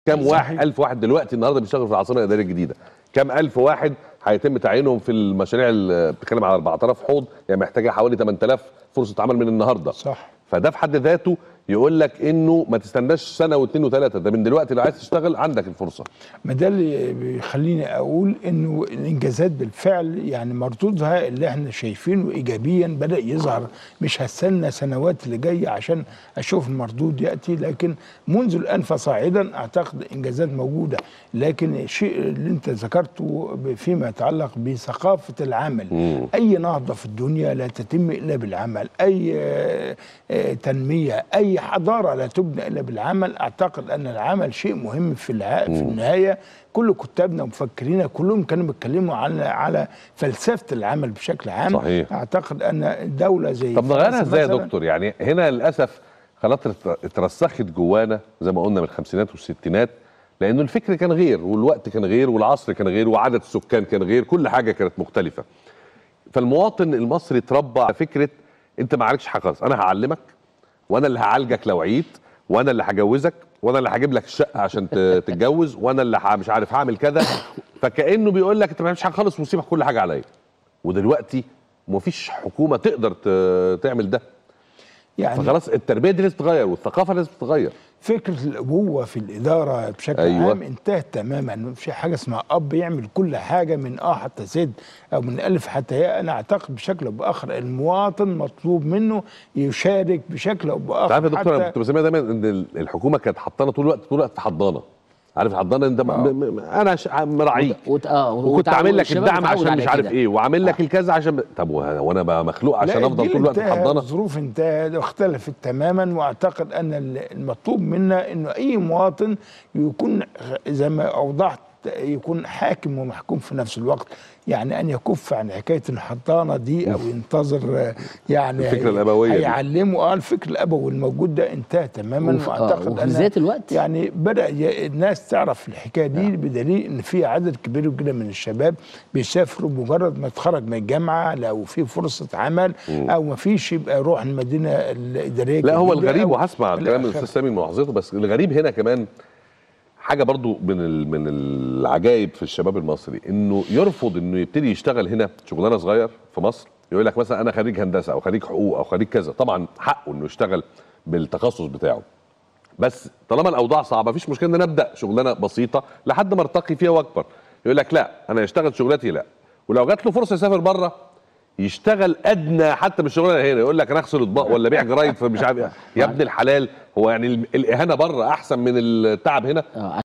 كام صحيح. واحد ألف واحد دلوقتي النهارده بيشتغلوا في العاصمه الاداريه الجديده كام ألف واحد هيتم تعيينهم في المشاريع اللي بتتكلم على 4000 حوض يعني محتاجه حوالي 8000 فرصه عمل من النهارده صح فده في حد ذاته يقول لك انه ما تستناش سنه واثنين وثلاثه ده من دلوقتي لو عايز تشتغل عندك الفرصه ما ده اللي بيخليني اقول انه الانجازات بالفعل يعني مردودها اللي احنا شايفينه ايجابيا بدا يظهر مش هستنى سنوات اللي جايه عشان اشوف المردود ياتي لكن منذ الان فصاعدا اعتقد انجازات موجوده لكن الشيء اللي انت ذكرته فيما يتعلق بثقافه العمل مم. اي نهضه في الدنيا لا تتم الا بالعمل اي آه، آه، تنميه اي حضاره لا تبنى الا بالعمل اعتقد ان العمل شيء مهم في الع... في النهايه كل كتابنا ومفكرينا كلهم كانوا بيتكلموا على على فلسفه العمل بشكل عام صحيح. اعتقد ان دوله زي طب نغيرها فرنسا ازاي يا مثلاً دكتور يعني هنا للاسف خلاص ات- اترسخت جوانا زي ما قلنا من الخمسينات والستينات لانه الفكر كان غير والوقت كان غير والعصر كان غير وعدد السكان كان غير كل حاجه كانت مختلفه فالمواطن المصري اتربى على فكره انت ما عليكش حاجه خالص انا هعلمك وانا اللي هعالجك لو عييت وانا اللي هجوزك وانا اللي هجيب لك الشقه عشان ت- تتجوز وانا اللي ه- مش عارف هعمل كذا فكانه بيقول لك انت ما بتعملش حاجه خالص وسيبك كل حاجه عليا ودلوقتي مفيش حكومه تقدر ت- تعمل ده يعني فخلاص التربيه دي لازم تتغير والثقافه لازم تتغير فكره الابوه في الاداره بشكل أيوة. أيوة. عام انتهت تماما مفيش حاجه اسمها اب يعمل كل حاجه من اه حتى زد او من الف حتى ياء انا اعتقد بشكل او باخر المواطن مطلوب منه يشارك بشكل او باخر انت عارف يا دكتور انا حتى كنت بسميها دايما ان ال- الحكومه كانت حاطانا طول الوقت طول الوقت في حضانه عارف الحضانه انت م- م- انا ش- مراعيك وت... اه وكنت وتع- عامل لك والشباب الدعم اتعود عشان على مش عارف كده. ايه وعامل لك الكذا عشان طب وه- وانا بقى مخلوق عشان لا، افضل الجيل طول الوقت في انتهى، حضانه الظروف انتهت واختلفت تماما واعتقد ان ال- المطلوب منا انه اي مواطن يكون زي ما اوضحت يكون حاكم ومحكوم في نفس الوقت يعني ان يكف عن حكايه الحضانه دي او ينتظر آه، يعني الفكرة الأبوية دي. هيعلمه اه الفكر الابوي الموجود ده انتهى تماما وف- آه، واعتقد وفي ان ذات الوقت يعني بدا ي- الناس تعرف الحكايه دي بدليل ان في عدد كبير جدا من الشباب بيسافروا مجرد ما يتخرج من الجامعه لو في فرصه عمل او ما فيش يبقى يروح المدينه الاداريه لا هو الجديدة الغريب أو وهسمع إلى كلام آخره. الاستاذ سامي ملاحظته بس الغريب هنا كمان حاجه برضو من ال- من العجائب في الشباب المصري انه يرفض انه يبتدي يشتغل هنا شغلانه صغير في مصر يقول لك مثلا انا خريج هندسه او خريج حقوق او خريج كذا طبعا حقه انه يشتغل بالتخصص بتاعه بس طالما الاوضاع صعبه مفيش مشكله ان انا ابدا شغلانه بسيطه لحد ما ارتقي فيها واكبر يقول لك لا انا اشتغل شغلتي لا ولو جات له فرصه يسافر بره يشتغل ادنى حتى من الشغلانه هنا يقول لك انا اغسل اطباق ولا بيع جرايد فمش عارف إيه. يا ابن الحلال هو يعني ال- الاهانه بره احسن من التعب هنا آه